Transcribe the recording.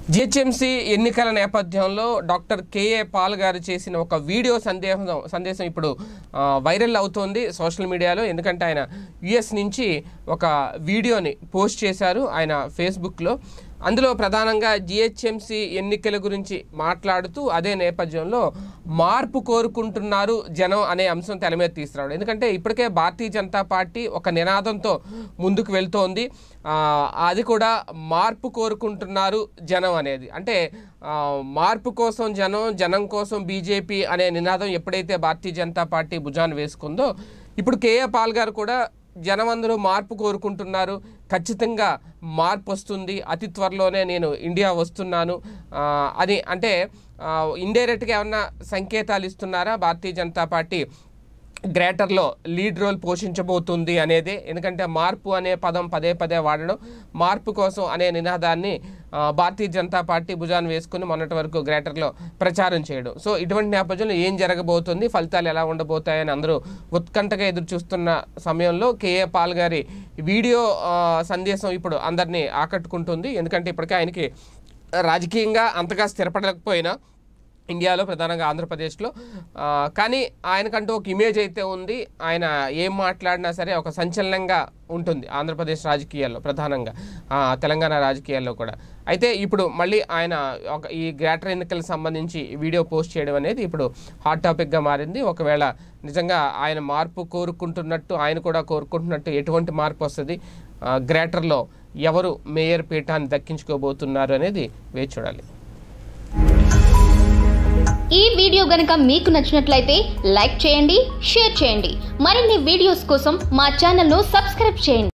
GHMC ఎన్నికల నేపథ్యంలో doctor KA Paul గారు చేసిన ఒక వీడియో సందేహం సందేశం ఇప్పుడు ఆ, వైరల్ అవుతోంది సోషల్ మీడియాలో ఎందుకంటే ఆయన యుఎస్ నుంచి ఒక వీడియోని పోస్ట్ చేశారు ఆయన ఫేస్బుక్లో అందులో ప్రధానంగా జిహెచ్ఎంసీ ఎన్నికల గురించి మాట్లాడుతూ అదే నేపథ్యంలో మార్పు కోరుకుంటున్నారు జనం అనే అంశం తెల మీద తీసుకురావడం ఎందుకంటే ఇప్పటికే భారతీయ జనతా పార్టీ ఒక నినాదంతో ముందుకు వెళ్తోంది ఆ, అది కూడా మార్పు కోరుకుంటున్నారు జనం అనేది అంటే ఆ, మార్పు కోసం జనం జనం కోసం బీజేపీ అనే నినాదం ఎప్పుడైతే భారతీయ జనతా పార్టీ భుజాన్ని వేసుకుందో ఇప్పుడు కేఏ పాల్ గారు కూడా జనం అందరూ మార్పు కోరుకుంటున్నారు ఖచ్చితంగా మార్పు వస్తుంది అతి త్వరలోనే నేను ఇండియా వస్తున్నాను ఆ, అని అంటే ఇండైరెక్ట్గా ఏమన్నా సంకేతాలు ఇస్తున్నారా భారతీయ జనతా పార్టీ గ్రేటర్లో లీడ్ రోల్ పోషించబోతుంది అనేది ఎందుకంటే మార్పు అనే పదం పదే పదే వాడడం మార్పు కోసం అనే నినాదాన్ని ఆ, భారతీయ జనతా పార్టీ భుజాన్ని వేసుకుని మొన్నటి వరకు గ్రేటర్లో ప్రచారం చేయడం సో ఇటువంటి నేపథ్యంలో ఏం జరగబోతుంది ఫలితాలు ఎలా ఉండబోతాయని అందరూ ఉత్కంఠగా ఎదురు చూస్తున్న సమయంలో కేఏ పాల్ గారి వీడియో ఆ, సందేశం ఇప్పుడు అందరినీ ఆకట్టుకుంటుంది ఎందుకంటే ఇప్పటికే ఆయనకి రాజకీయంగా అంతగా స్థిరపడలేకపోయినా ఇండియాలో ప్రధానంగా ఆంధ్రప్రదేశ్లో ఆ, కానీ ఆయనకంటూ ఒక ఇమేజ్ అయితే ఉంది ఆయన ఏం మాట్లాడినా సరే ఒక సంచలనంగా ఉంటుంది ఆంధ్రప్రదేశ్ రాజకీయాల్లో ప్రధానంగా ఆ, తెలంగాణ రాజకీయాల్లో కూడా అయితే ఇప్పుడు మళ్ళీ ఆయన ఒక ఈ గ్రేటర్ ఎన్నికలకు సంబంధించి వీడియో పోస్ట్ చేయడం అనేది ఇప్పుడు హాట్ టాపిక్గా మారింది ఒకవేళ నిజంగా ఆయన మార్పు కోరుకుంటున్నట్టు ఆయన కూడా కోరుకుంటున్నట్టు ఎటువంటి మార్పు వస్తుంది ఆ, గ్రేటర్లో ఎవరు మేయర్ పీఠాన్ని దక్కించుకోబోతున్నారు అనేది వేచి చూడాలి ఈ వీడియో గనుక మీకు నచ్చినట్లయితే లైక్ చేయండి షేర్ చేయండి మరిన్ని వీడియోస్ కోసం మా ఛానల్ను సబ్స్క్రైబ్ చేయండి